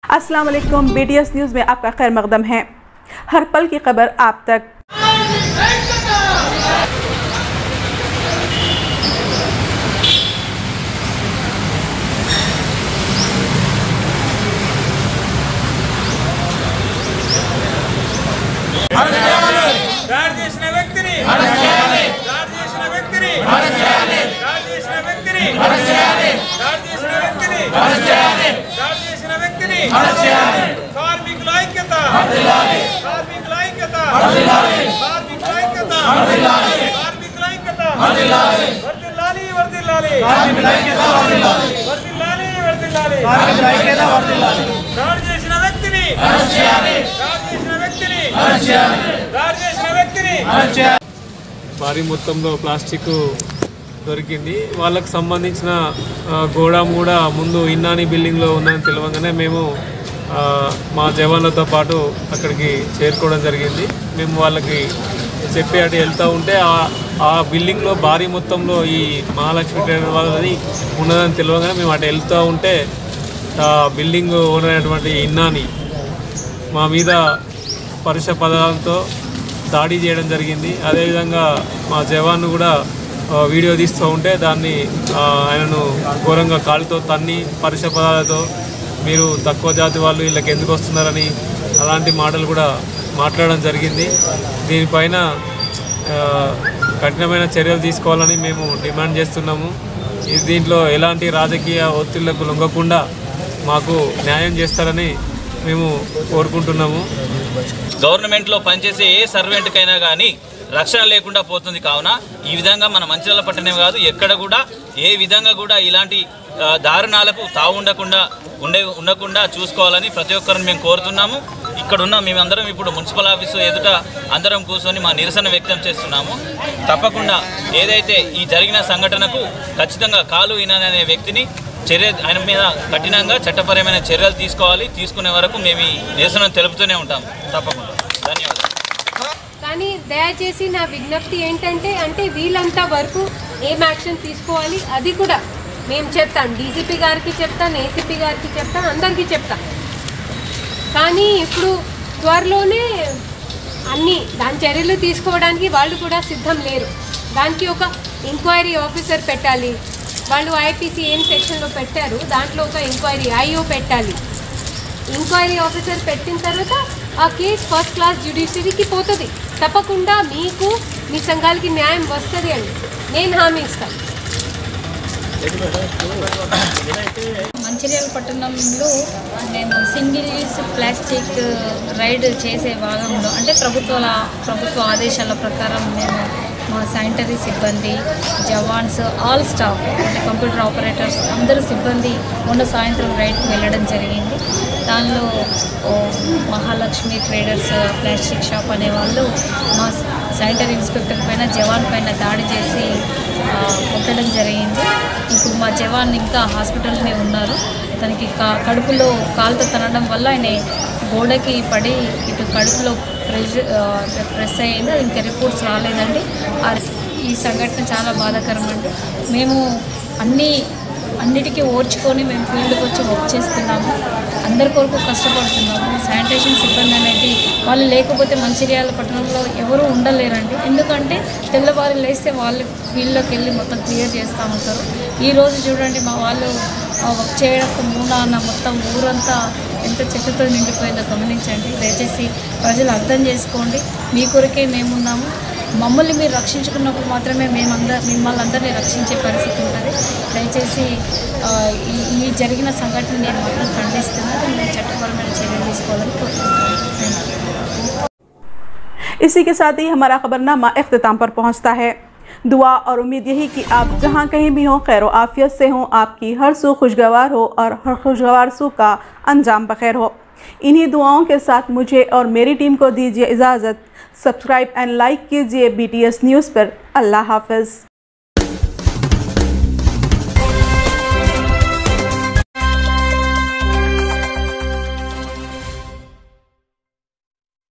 अस्सलाम वालेकुम BTS news में आपका खैर मकदम है हर पल की खबर आप तक దాడి చేసిన వ్యక్తిని దాడి చేసిన వ్యక్తిని దాడి చేసిన వ్యక్తిని దాడి చేసిన వ్యక్తిని దాడి చేసిన వ్యక్తిని కార్మికుల ఐక్యత కార్మికుల ఐక్యత కార్మికుల ఐక్యత కార్మికుల ఐక్యత వర్దిల్లాలి వర్దిల్లాలి వర్దిల్లాలి వర్దిల్లాలి దాడి చేసిన వ్యక్తిని దాడి చేసిన వ్యక్తిని దాడి చేసిన వ్యక్తిని భారీ మొత్తంలో ప్లాస్టిక్ దొరికింది వాళ్ళకు సంబంధించిన ఆ, గోడాం కూడా ముందు ఇన్నాని బిల్డింగ్లో ఉందని తెలియగానే మేము ఆ, మా జవాన్లతో పాటు అక్కడికి చేరుకోవడం జరిగింది మేము వాళ్ళకి చెప్పి అటు వెళ్తూ ఉంటే ఆ- ఆ బిల్డింగ్లో భారీ మొత్తంలో ఈ మహాలక్ష్మి ట్రేడర్ వాళ్ళది ఉన్నదని తెలియగానే మేము అటు వెళ్తూ ఉంటే ఆ బిల్డింగ్ ఓనర్ అయినటువంటి ఇన్నాని మా మీద పరుష పదాలతో దాడి చేయడం జరిగింది అదేవిధంగా మా జవాన్ కూడా ఆ, వీడియో తీస్తూ ఉంటే దాన్ని ఆ, ఆయనను ఘోరంగా కాలుతో తన్ని పరుష పదాలతో మీరు తక్కువ జాతి వాళ్ళు వీళ్ళకి ఎందుకు వస్తున్నారని అలాంటి మాటలు కూడా మాట్లాడడం జరిగింది దీనిపైన ఆ, కఠినమైన చర్యలు తీసుకోవాలని మేము డిమాండ్ చేస్తున్నాము ఈ దీంట్లో ఎలాంటి రాజకీయ ఒత్తిళ్లకు లొంగకుండా మాకు న్యాయం చేస్తారని మేము కోరుకుంటున్నాము గవర్నమెంట్లో పనిచేసే ఏ సర్వెంట్కైనా కానీ రక్షణ లేకుండా పోతుంది కావున ఈ విధంగా మన మంచిర్యాల పట్టణమే కాదు ఎక్కడ కూడా ఏ విధంగా కూడా ఇలాంటి ఆ, దారుణాలకు తావు ఉండకుండా ఉండే ఉండకుండా చూసుకోవాలని ప్రతి ఒక్కరిని మేము కోరుతున్నాము ఇక్కడ ఉన్న మేమందరం ఇప్పుడు మున్సిపల్ ఆఫీసు ఎదుట అందరం కూర్చొని మా నిరసన వ్యక్తం చేస్తున్నాము తప్పకుండా ఏదైతే ఈ జరిగిన సంఘటనకు ఖచ్చితంగా కాలు ఈనాని అనే వ్యక్తిని చర్య ఆయన మీద కఠినంగా చట్టపరమైన చర్యలు తీసుకోవాలి తీసుకునే వరకు మేము ఈ నిరసన తెలుపుతూనే ఉంటాం తప్పకుండా ధన్యవాదాలు కానీ దయచేసి నా విజ్ఞప్తి ఏంటంటే అంటే వీళ్ళంతా వరకు ఏం యాక్షన్ తీసుకోవాలి అది కూడా మేము చెప్తాం డీసీపీ గారికి చెప్తాను ఏసీపీ గారికి చెప్తాను అందరికీ చెప్తాం కానీ ఇప్పుడు త్వరలోనే అన్ని దాని చర్యలు తీసుకోవడానికి వాళ్ళు కూడా సిద్ధం లేరు దానికి ఒక ఎంక్వైరీ ఆఫీసర్ పెట్టాలి వాళ్ళు ఐపీసీ ఏం సెక్షన్లో పెట్టారు దాంట్లో ఒక ఎంక్వైరీ ఐఓ పెట్టాలి ఎంక్వైరీ ఆఫీసర్ పెట్టిన తర్వాత ఆ కేసు ఫస్ట్ క్లాస్ జ్యుడిషియరీకి పోతుంది తప్పకుండా మీకు మీ సంఘాలకి న్యాయం వస్తుంది అండి నేను హామీ ఇస్తాను మంచిర్యాల పట్టణంలో మేము సింగిల్ యూజ్ ప్లాస్టిక్ రైడ్ చేసే భాగంలో అంటే ప్రభుత్వాల ప్రభుత్వ ఆదేశాల ప్రకారం మేము మా శానిటరీ సిబ్బంది జవాన్స్ ఆల్ స్టాఫ్ అంటే కంప్యూటర్ ఆపరేటర్స్ అందరూ సిబ్బంది మొన్న సాయంత్రం రైడ్కి వెళ్ళడం జరిగింది దానిలో ఓ మహాలక్ష్మి ట్రేడర్స్ ప్లాస్టిక్ షాప్ అనే వాళ్ళు మా శానిటరీ ఇన్స్పెక్టర్ పైన జవాన్ పైన దాడి చేసి ఆ, కొట్టడం జరిగింది ఇప్పుడు మా జవాన్ ఇంకా హాస్పిటల్లోనే ఉన్నారు తనకి కా- కడుపులో కాలుతో తనడం వల్ల ఆయన గోడకి పడి ఇటు కడుపులో ప్రెస్ ప్రెస్ అయ్యింది అది ఇంకా రిపోర్ట్స్ రాలేదండి ఆ ఈ సంఘటన చాలా బాధాకరం అండి మేము అన్నీ అన్నిటికీ ఓర్చుకొని మేము ఫీల్డ్కి వచ్చి వర్క్ చేస్తున్నాము అందరి కొరకు కష్టపడుతున్నాము శానిటేషన్ సిబ్బంది అనేది వాళ్ళు లేకపోతే మంచిర్యాల పట్టణంలో ఎవరు ఉండలేరండి ఎందుకంటే తెల్లవారు లేస్తే వాళ్ళు ఫీల్డ్లోకి వెళ్ళి మొత్తం క్లియర్ చేస్తూ ఉంటారు ఈ రోజు చూడండి మా వాళ్ళు ఆ వర్క్ చేయడం మూలాన మొత్తం ఊరంతా ఎంత చెత్తతో నిండిపోయిందో గమనించండి దయచేసి ప్రజలు అర్థం చేసుకోండి మీ కొరకే మేమున్నాము మమ్మల్ని మీరు రక్షించుకున్నప్పుడు మాత్రమే మేమందరం మిమ్మల్ని అందరినీ రక్షించే పరిస్థితి ఉంటుంది దయచేసి ఆ, ఈ ఈ జరిగిన సంఘటన నేను మాత్రం ఖండిస్తున్నాను మేము చట్టపరమైన చర్యలు తీసుకోవాలని కోరుకుంటున్నాను థ్యాంక్ యూ इसी के साथ ही हमारा खबरनामा अख्ताम पर पहुंचता है दुआ और उम्मीद यही कि आप जहां कहीं भी हों खैर आफियत से हों आपकी हर सू खुशगवार हो और हर खुशगवार सू का अंजाम बखैर हो इन्हीं दुआओं के साथ मुझे और मेरी टीम को दीजिए इजाज़त सब्सक्राइब एंड लाइक कीजिए बी न्यूज़ पर अल्लाह हाफ़िज़